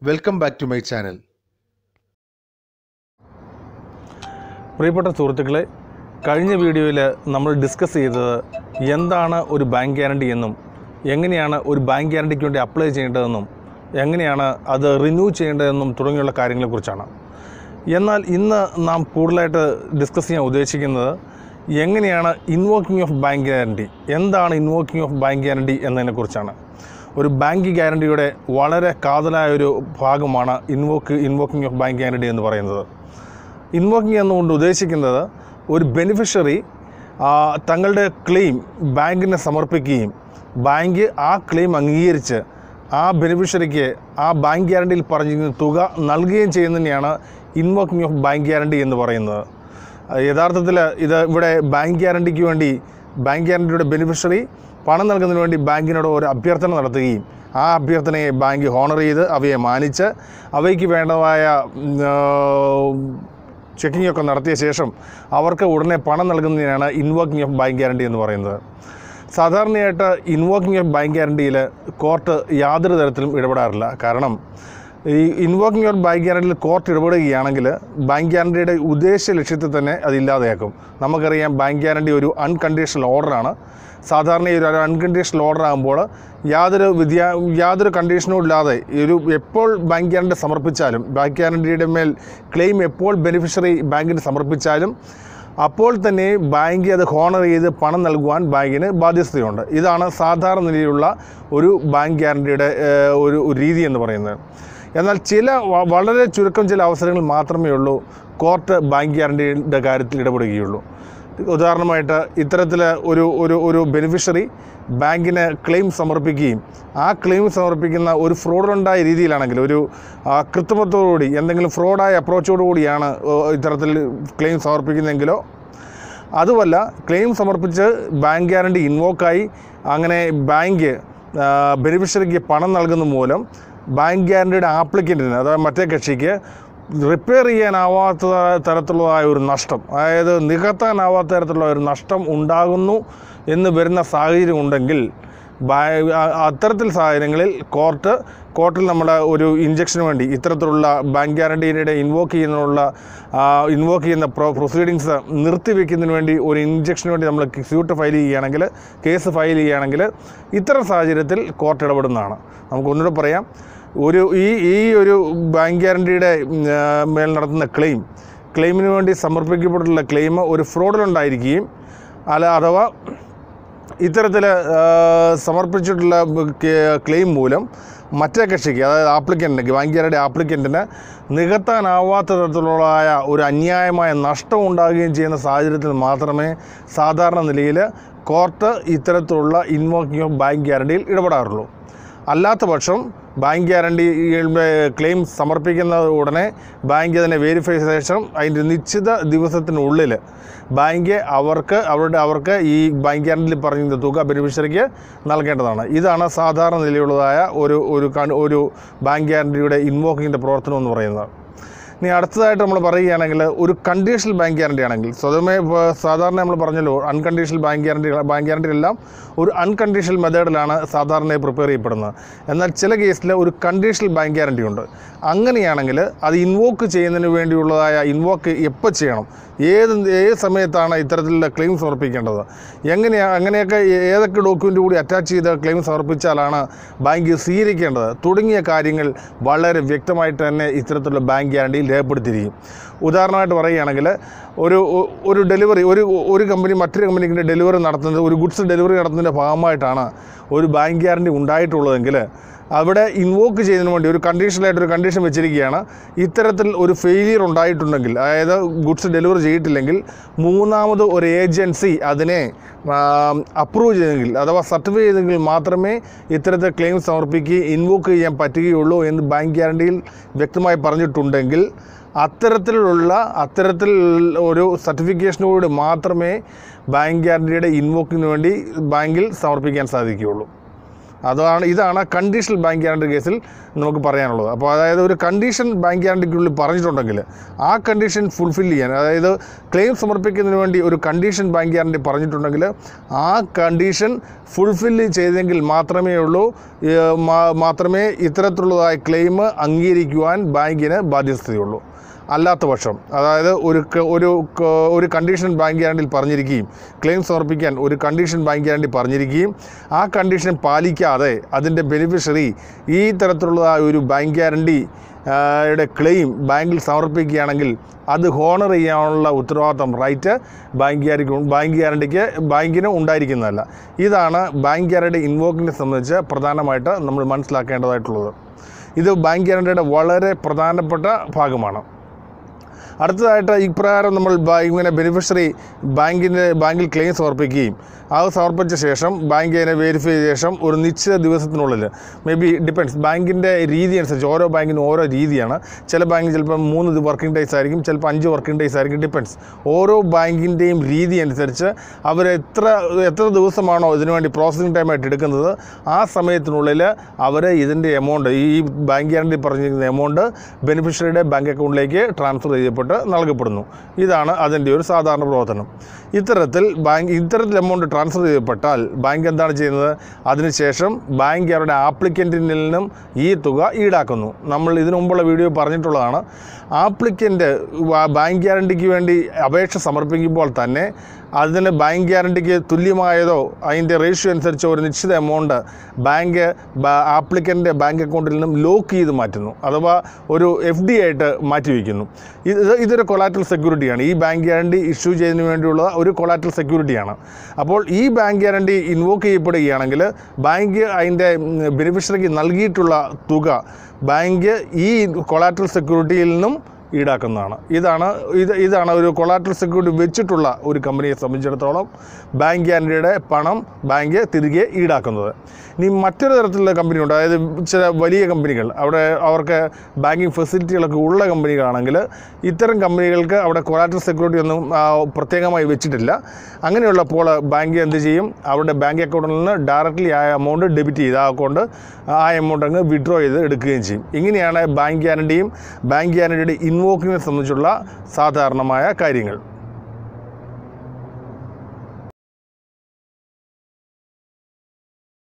welcome back to my channel പ്രിയപ്പെട്ട സുഹൃത്തുക്കളെ കഴിഞ്ഞ വീഡിയോയിൽ നമ്മൾ ഡിസ്കസ് ചെയ്തത് എന്താണ് ഒരു ബാങ്ക് ഗ്യാരണ്ടി എന്നും എങ്ങനെയാണ് ഒരു ബാങ്ക് ഗ്യാരണ്ടിക്ക് വേണ്ടി അപ്ലൈ ചെയ്യേണ്ടതെന്നും എങ്ങനെയാണ് അത് റിന്യൂ ചെയ്യേണ്ടതെന്നും തുടങ്ങിയുള്ള കാര്യങ്ങളെക്കുറിച്ചാണ് എന്നാൽ ഇന്ന് നാം കൂടുതലായിട്ട് ഡിസ്കസ് ചെയ്യാൻ ഉദ്ദേശിക്കുന്നത് എങ്ങനെയാണ് ഇൻവോക്കിംഗ് ഓഫ് ബാങ്ക് ഗ്യാരണ്ടി എന്താണ് ഇൻവോക്കിംഗ് ഓഫ് ബാങ്ക് ഗ്യാരണ്ടി എന്നതിനെക്കുറിച്ചാണ് ഒരു ബാങ്ക് ഗ്യാരണ്ടിയുടെ വളരെ കാതലായ ഒരു ഭാഗമാണ് invoke invoking of bank guarantee എന്ന് പറയുന്നത് ഇൻവോക്കിംഗ് എന്നുകൊണ്ട് ഉദ്ദേശിക്കുന്നത് ഒരു ബെനിഫിഷ്യറി തങ്ങളുടെ ക്ലെയിം ബാങ്കിന് സമർപ്പിക്കുകയും ബാങ്ക് ആ ക്ലെയിം അംഗീകരിച്ച് ആ ബെനിഫിഷ്യറിക്ക് ആ ബാങ്ക് ഗ്യാരണ്ടിയിൽ പറഞ്ഞിരിക്കുന്ന തുക നൽകുകയും ചെയ്യുന്നതിനെയാണ് ഇൻവോക്കിംഗ് ഓഫ് ബാങ്ക് ഗ്യാരണ്ടി എന്ന് പറയുന്നത് യഥാർത്ഥത്തിൽ ഇത് ഇവിടെ ബാങ്ക് ഗ്യാരണ്ടിക്ക് വേണ്ടി ബാങ്ക് ഗ്യാരണ്ടിയുടെ ബെനിഫിഷ്യറി പണം നൽകുന്നതിന് വേണ്ടി ബാങ്കിനോട് ഒരു അഭ്യർത്ഥന നടത്തുകയും ആ അഭ്യർത്ഥനയെ ബാങ്ക് ഹോണർ ചെയ്ത് അവയെ മാനിച്ച് അവയ്ക്ക് വേണ്ടതായ ചെക്കിംഗ് ഒക്കെ നടത്തിയ ശേഷം അവർക്ക് ഉടനെ പണം നൽകുന്നതിനാണ് ഇൻവോക്കിംഗ് ഓഫ് ബാങ്ക് ഗ്യാരണ്ടി എന്ന് പറയുന്നത് സാധാരണയായിട്ട് ഇൻവോക്കിംഗ് ഓഫ് ബാങ്ക് ഗ്യാരണ്ടിയിൽ കോർട്ട് യാതൊരു തരത്തിലും ഇടപെടാറില്ല കാരണം ഈ ഇൻവോക്കിംഗ് ഓഫ് ബാങ്ക് ഗ്യാരണ്ടിയിൽ കോർട്ട് ഇടപെടുകയാണെങ്കിൽ ബാങ്ക് ഗ്യാരണ്ടിയുടെ ഉദ്ദേശ ലക്ഷ്യത്തെ തന്നെ അത് ഇല്ലാതെയാക്കും നമുക്കറിയാം ബാങ്ക് ഗ്യാരണ്ടി ഒരു അൺകണ്ടീഷണൽ ഓർഡറാണ് സാധാരണ ഈ ഒരു അൺകണ്ടീഷണൽ ഓർഡർ ആകുമ്പോൾ യാതൊരു വിദ്യാ യാതൊരു കണ്ടീഷനും ഇല്ലാതെ ഈ ഒരു എപ്പോൾ ബാങ്ക് ഗ്യാരണ്ടി സമർപ്പിച്ചാലും ബാങ്ക് ഗ്യാരണ്ടിയുടെ മേൽ ക്ലെയിം എപ്പോൾ ബെനിഫിഷ്യറി ബാങ്കിന് സമർപ്പിച്ചാലും അപ്പോൾ തന്നെ ബാങ്ക് അത് ഹോണർ ചെയ്ത് പണം നൽകുവാൻ ബാങ്കിന് ബാധ്യസ്ഥതയുണ്ട് ഇതാണ് സാധാരണ നിലയിലുള്ള ഒരു ബാങ്ക് ഗ്യാരണ്ടിയുടെ ഏഹ്, ഒരു ഒരു രീതി എന്ന് പറയുന്നത് എന്നാൽ ചില വ- വളരെ ചുരുക്കം ചില അവസരങ്ങൾ മാത്രമേ ഉള്ളൂ കോർട്ട് ബാങ്ക് ഗ്യാരണ്ടിയുടെ കാര്യത്തിൽ ഇടപെടുകയുള്ളൂ ഉദാഹരണമായിട്ട് ഇത്തരത്തിൽ ഒരു ഒരു ഒരു ബെനിഫിഷ്യറി ബാങ്കിന് ക്ലെയിം സമർപ്പിക്കുകയും ആ ക്ലെയിം സമർപ്പിക്കുന്ന ഒരു ഫ്രോഡുണ്ടായ രീതിയിലാണെങ്കിൽ ഒരു ആ, കൃത്രിമത്തോടുകൂടി എന്തെങ്കിലും ഫ്രോഡായ അപ്രോച്ചോടുകൂടിയാണ് ഇത്തരത്തിൽ ക്ലെയിം സമർപ്പിക്കുന്നതെങ്കിലോ അതുമല്ല ക്ലെയിം സമർപ്പിച്ച് ബാങ്ക് ഗ്യാരണ്ടി ഇൻവോക്കായി അങ്ങനെ ബാങ്ക് ബെനിഫിഷ്യറിക്ക് പണം നൽകുന്ന മൂലം ബാങ്ക് ഗ്യാരണ്ടിയുടെ ആപ്ലിക്കൻറ്റിന് അതായത് മറ്റേ കക്ഷിക്ക് റിപ്പയർ ചെയ്യാനാവാത്ത തരത്തിലുള്ളതായ ഒരു നഷ്ടം അതായത് നികത്താനാവാത്ത തരത്തിലുള്ള ഒരു നഷ്ടം ഉണ്ടാകുന്നു എന്ന് വരുന്ന സാഹചര്യം ഉണ്ടെങ്കിൽ ബാ- അ- അത്തരത്തിൽ സാഹചര്യങ്ങളിൽ കോർട്ട് കോർട്ടിൽ നമ്മുടെ ഒരു ഇഞ്ചക്ഷന് വേണ്ടി ഇത്തരത്തിലുള്ള ബാങ്ക് ഗ്യാരണ്ടീയുടെ ഇൻവോക്ക് ചെയ്യുന്നതിനുള്ള ഇൻവോക്ക് ചെയ്യുന്ന പ്രൊ പ്രൊസീഡിങ്സ് നിർത്തിവെക്കുന്നതിന് വേണ്ടി ഒരു ഇഞ്ചക്ഷന് വേണ്ടി നമ്മൾ സ്യൂട്ട് ഫയൽ ചെയ്യുകയാണെങ്കിൽ കേസ് ഫയൽ ചെയ്യുകയാണെങ്കിൽ ഇത്തരം സാഹചര്യത്തിൽ കോർട്ട് ഇടപെടുന്നതാണ് നമുക്ക് ഒന്നുകൂടെ പറയാം ഒരു ഈ ഈ ഒരു ബാങ്ക് ഗ്യാരണ്ടിയുടെ ഉം, ആ, മേൽ നടത്തുന്ന ക്ലെയിം ക്ലെയിമിന് വേണ്ടി സമർപ്പിക്കപ്പെട്ടിട്ടുള്ള ക്ലെയിം ഒരു ഫ്രോഡിലുണ്ടായിരിക്കുകയും അല്ല അഥവാ ഇത്തരത്തിൽ സമർപ്പിച്ചിട്ടുള്ള കെ- ക്ലെയിം മൂലം മറ്റേ കക്ഷിക്ക് അതായത് ആപ്ലിക്കൻറ്റിന് ബാങ്ക് ഗ്യാരണ്ടി ആപ്ലിക്കൻറ്റിന് നികത്താനാവാത്ത തരത്തിലുള്ളതായ ഒരു അന്യായമായ നഷ്ടം ഉണ്ടാകുകയും ചെയ്യുന്ന സാഹചര്യത്തിൽ മാത്രമേ സാധാരണ നിലയിൽ കോർട്ട് ഇത്തരത്തിലുള്ള ഇൻവോക്കിംഗ് ഓഫ് ബാങ്ക് ഗ്യാരണ്ടിയിൽ ഇടപെടാറുള്ളൂ അല്ലാത്ത പക്ഷം ബാങ്ക് ഗ്യാരണ്ടി ക്ലെയിം സമർപ്പിക്കുന്ന ഉടനെ ബാങ്ക് അതിനെ വെരിഫൈ ശേഷം അതിൻ്റെ നിശ്ചിത ദിവസത്തിനുള്ളിൽ ബാങ്ക് അവർക്ക് അവരുടെ അവർക്ക് ഈ ബാങ്ക് ഗ്യാരണ്ടിയിൽ പറഞ്ഞ തുക ബെനിഫിഷ്യറിക്ക് നൽകേണ്ടതാണ് ഇതാണ് സാധാരണ നിലയുള്ളതായ ഒരു ഒരു കൺ- ഒരു ബാങ്ക് ഗ്യാരണ്ടിയുടെ ഇൻവോക്കിങ്ങിൻ്റെ പ്രവർത്തനം എന്ന് പറയുന്നത് ഇനി അടുത്തതായിട്ട് നമ്മൾ പറയുകയാണെങ്കിൽ ഒരു കണ്ടീഷണൽ ബാങ്ക് ഗ്യാരണ്ടി ആണെങ്കിൽ സ്വതമേ ഇപ്പോൾ സാധാരണ നമ്മൾ പറഞ്ഞല്ലോ അൺകണ്ടീഷണൽ ബാങ്ക് ഗ്യാരണ്ടി ബാങ്ക് ഗ്യാരണ്ടിയെല്ലാം ഒരു അൺകണ്ടീഷണൽ മെത്തേഡിലാണ് സാധാരണ പ്രിപ്പയർ ചെയ്യപ്പെടുന്നത് എന്നാൽ ചില കേസിൽ ഒരു കണ്ടീഷണൽ ബാങ്ക് ഗ്യാരണ്ടി ഉണ്ട് അങ്ങനെയാണെങ്കിൽ അത് ഇൻവോക്ക് ചെയ്യുന്നതിന് വേണ്ടിയുള്ളതായ ഇൻവോക്ക് എപ്പോൾ ചെയ്യണം ഏത് ഏത് സമയത്താണ് ഇത്തരത്തിലുള്ള ക്ലെയിം സമർപ്പിക്കേണ്ടത് എങ്ങനെയാണ് അങ്ങനെയൊക്കെ ഏതൊക്കെ ഡോക്യുമെൻ്റ് കൂടി അറ്റാച്ച് ചെയ്ത് ക്ലെയിം സമർപ്പിച്ചാലാണ് ബാങ്ക് സ്വീകരിക്കേണ്ടത് തുടങ്ങിയ കാര്യങ്ങൾ വളരെ വ്യക്തമായിട്ട് തന്നെ ഇത്തരത്തിലുള്ള ബാങ്ക് ഗ്യാരണ്ടിയിൽ രേഖപ്പെടുത്തിയിരിക്കും ഉദാഹരണമായിട്ട് പറയുകയാണെങ്കിൽ ഒരു ഒരു ഡെലിവറി ഒരു ഒരു കമ്പനി മറ്റൊരു കമ്പനിക്ക് ഡെലിവറി നടത്തുന്നത് ഒരു ഗുഡ്സ് ഡെലിവറി നടത്തുന്നതിൻ്റെ ഭാഗമായിട്ടാണ് ഒരു ബാങ്ക് ഗ്യാരണ്ടി ഉണ്ടായിട്ടുള്ളതെങ്കിൽ അവിടെ ഇൻവോക്ക് ചെയ്യുന്നതിന് വേണ്ടി ഒരു കണ്ടീഷനായിട്ട് ഒരു കണ്ടീഷൻ വെച്ചിരിക്കുകയാണ് ഇത്തരത്തിൽ ഒരു ഫെയിലിയർ ഉണ്ടായിട്ടുണ്ടെങ്കിൽ അതായത് ഗുഡ്സ് ഡെലിവറി ചെയ്തിട്ടില്ലെങ്കിൽ മൂന്നാമത് ഒരു ഏജൻസി അതിനെ അപ്രൂവ് ചെയ്തെങ്കിൽ അഥവാ സർട്ടിഫൈ ചെയ്തെങ്കിൽ മാത്രമേ ഇത്തരത്തിൽ ക്ലെയിം സമർപ്പിക്കുകയും ഇൻവോക്ക് ചെയ്യാൻ പറ്റുകയുള്ളൂ എന്ന് ബാങ്ക് ഗ്യാരണ്ടിയിൽ വ്യക്തമായി പറഞ്ഞിട്ടുണ്ടെങ്കിൽ അത്തരത്തിലുള്ള അത്തരത്തിൽ ഒരു സർട്ടിഫിക്കേഷനോട് മാത്രമേ ബാങ്ക് ഗ്യാരണ്ടിയുടെ ഇൻവോക്കിന് വേണ്ടി ബാങ്കിൽ സമർപ്പിക്കാൻ സാധിക്കുകയുള്ളൂ അതാണ് ഇതാണ് കണ്ടീഷണൽ ബാങ്ക് ഗ്യാരണ്ടി കേസിൽ നമുക്ക് പറയാനുള്ളത് അപ്പോൾ അതായത് ഒരു കണ്ടീഷൻ ബാങ്ക് ഗ്യാരണ്ടിക്കുള്ളിൽ പറഞ്ഞിട്ടുണ്ടെങ്കിൽ ആ കണ്ടീഷൻ ഫുൾഫിൽ ചെയ്യാൻ അതായത് ക്ലെയിം സമർപ്പിക്കുന്നതിന് വേണ്ടി ഒരു കണ്ടീഷൻ ബാങ്ക് ഗ്യാരണ്ടി പറഞ്ഞിട്ടുണ്ടെങ്കിൽ ആ കണ്ടീഷൻ ഫുൾഫിൽ ചെയ്തെങ്കിൽ മാത്രമേ ഉള്ളൂ ഏഹ്, മാ- മാത്രമേ ഇത്തരത്തിലുള്ളതായ ക്ലെയിം അംഗീകരിക്കുവാൻ ബാങ്കിന് ബാധ്യസ്ഥതയുള്ളൂ അല്ലാത്ത പക്ഷം അതായത് ഒരു ക- ഒരു ക- ഒരു കണ്ടീഷൻ ബാങ്ക് ഗ്യാരണ്ടിയിൽ പറഞ്ഞിരിക്കുകയും ക്ലെയിം സമർപ്പിക്കാൻ ഒരു കണ്ടീഷൻ ബാങ്ക് ഗ്യാരണ്ടി പറഞ്ഞിരിക്കുകയും ആ കണ്ടീഷൻ പാലിക്കാതെ അതിൻ്റെ ബെനിഫിഷ്യറി ഈ തരത്തിലുള്ള ഒരു ബാങ്ക് ഗ്യാരണ്ടി ആ, യുടെ ക്ലെയിം ബാങ്കിൽ സമർപ്പിക്കുകയാണെങ്കിൽ അത് ഹോണർ ചെയ്യാനുള്ള ഉത്തരവാദിത്തം റൈറ്റ് ബാങ്ക് ഗ്യാരണ്ടി ബാങ്ക് ഗ്യാരണ്ടിക്ക് ബാങ്കിന് ഉണ്ടായിരിക്കുന്നതല്ല ഇതാണ് ബാങ്ക് ഗ്യാരണ്ടി ഇൻവോക്കിനെ സംബന്ധിച്ച് പ്രധാനമായിട്ട് നമ്മൾ മനസ്സിലാക്കേണ്ടതായിട്ടുള്ളത് ഇത് ബാങ്ക് ഗ്യാരണ്ടിയുടെ വളരെ പ്രധാനപ്പെട്ട ഭാഗമാണ് അടുത്തതായിട്ട് ഇപ്രകാരം നമ്മൾ ബാ- ഇങ്ങനെ ബെനിഫിഷ്യറി ബാങ്കിൻ്റെ ബാങ്കിൽ ക്ലെയിം സമർപ്പിക്കുകയും അത് സമർപ്പിച്ച ശേഷം ബാങ്ക് അതിനെ വെരിഫൈ ചെയ്ത ശേഷം ഒരു നിശ്ചിത ദിവസത്തിനുള്ളിൽ മേ ബി ഡിപ്പെൻസ് ബാങ്കിൻ്റെ രീതി അനുസരിച്ച് ഓരോ ബാങ്കിനും ഓരോ രീതിയാണ് ചില ബാങ്കിൽ ചിലപ്പോൾ മൂന്ന് വർക്കിംഗ് ഡേയ്സ് ആയിരിക്കും ചിലപ്പോൾ അഞ്ച് വർക്കിംഗ് ഡേയ്സ് ആയിരിക്കും ഡിപ്പെൻസ് ഓരോ ബാങ്കിൻ്റെയും രീതി അനുസരിച്ച് അവർ എത്ര എത്ര ദിവസമാണോ ഇതിനു വേണ്ടി പ്രോസസ്സിംഗ് ടൈമായിട്ട് എടുക്കുന്നത് ആ സമയത്തിനുള്ളിൽ അവർ ഇതിൻ്റെ എമൗണ്ട് ഈ ബാങ്ക് ഗ്യാരണ്ടി പറഞ്ഞിരിക്കുന്ന എമൗണ്ട് ബെനിഫിഷ്യറിയുടെ ബാങ്ക് അക്കൗണ്ടിലേക്ക് ട്രാൻസ്ഫർ ചെയ്യപ്പെട്ട് നൽകപ്പെടുന്നു ഇതാണ് അതിൻ്റെ ഒരു സാധാരണ പ്രവർത്തനം ഇത്തരത്തിൽ ബാങ്ക് ഇത്തരത്തിൽ എമൗണ്ട് ട്രാൻസ്ഫർ ചെയ്യപ്പെട്ടാൽ ബാങ്ക് എന്താണ് ചെയ്യുന്നത് അതിനുശേഷം ബാങ്ക് അവരുടെ ആപ്ലിക്കൻറ്റിൽ നിന്നും ഈ തുക ഈടാക്കുന്നു നമ്മൾ ഇതിനു മുമ്പുള്ള വീഡിയോ പറഞ്ഞിട്ടുള്ളതാണ് ആപ്ലിക്കൻ്റ് ബാങ്ക് ഗ്യാരണ്ടിക്ക് വേണ്ടി അപേക്ഷ സമർപ്പിക്കുമ്പോൾ തന്നെ അതിന് ബാങ്ക് ഗ്യാരണ്ടിക്ക് തുല്യമായതോ അതിൻ്റെ റേഷ്യോ അനുസരിച്ച് ഒരു നിശ്ചിത എമൗണ്ട് ബാങ്ക് ആപ്ലിക്കൻ്റെ ബാങ്ക് അക്കൗണ്ടിൽ നിന്നും ലോക്ക് ചെയ്ത് മാറ്റുന്നു അഥവാ ഒരു എഫ് ഡി ആയിട്ട് മാറ്റിവെക്കുന്നു ഇത് ഇതൊരു കൊളാറ്റൽ സെക്യൂരിറ്റിയാണ് ഈ ബാങ്ക് ഗ്യാരണ്ടി ഇഷ്യൂ ചെയ്യുന്നതിന് വേണ്ടിയുള്ള ഒരു കൊളാറ്റൽ സെക്യൂരിറ്റിയാണ് അപ്പോൾ ഈ ബാങ്ക് ഗ്യാരണ്ടി ഇൻവോക്ക് ചെയ്യപ്പെടുകയാണെങ്കിൽ ബാങ്ക് അതിൻ്റെ ബെനിഫിഷ്യറിക്ക് നൽകിയിട്ടുള്ള തുക ബാങ്ക് ഈ കൊളാറ്റൽ സെക്യൂരിറ്റിയിൽ നിന്നും ഈടാക്കുന്നതാണ് ഇതാണ് ഇത് ഇതാണ് ഒരു കൊളാറ്റൽ സെക്യൂരിറ്റി വെച്ചിട്ടുള്ള ഒരു കമ്പനിയെ സംബന്ധിച്ചിടത്തോളം ബാങ്ക് ഗ്യാരണ്ടിയുടെ പണം ബാങ്ക് തിരികെ ഈടാക്കുന്നത് ഇനി മറ്റൊരു തരത്തിലുള്ള കമ്പനിയുണ്ട് അതായത് ചില വലിയ കമ്പനികൾ അവിടെ അവർക്ക് ബാങ്കിങ് ഫെസിലിറ്റികളൊക്കെ ഉള്ള കമ്പനികളാണെങ്കിൽ ഇത്തരം കമ്പനികൾക്ക് അവിടെ കൊളാറ്റൽ സെക്യൂരിറ്റി ഒന്നും ആ, പ്രത്യേകമായി വെച്ചിട്ടില്ല അങ്ങനെയുള്ളപ്പോൾ ബാങ്ക് എന്ത് ചെയ്യും അവരുടെ ബാങ്ക് അക്കൗണ്ടിൽ നിന്ന് ഡയറക്റ്റ്ലി ആ എമൗണ്ട് ഡെബിറ്റ് ചെയ്ത് ആ അക്കൗണ്ട് ആ എമൗണ്ട് അങ്ങ് വിഡ്രോ ചെയ്ത് എടുക്കുകയും ചെയ്യും ഇങ്ങനെയാണ് ബാങ്ക് ഗ്യാരണ്ടിയും ബാങ്ക് ഗ്യാരണ്ടിയുടെ ഇൻവോക്കിങ്ങിനെ സംബന്ധിച്ചുള്ള സാധാരണമായ കാര്യങ്ങൾ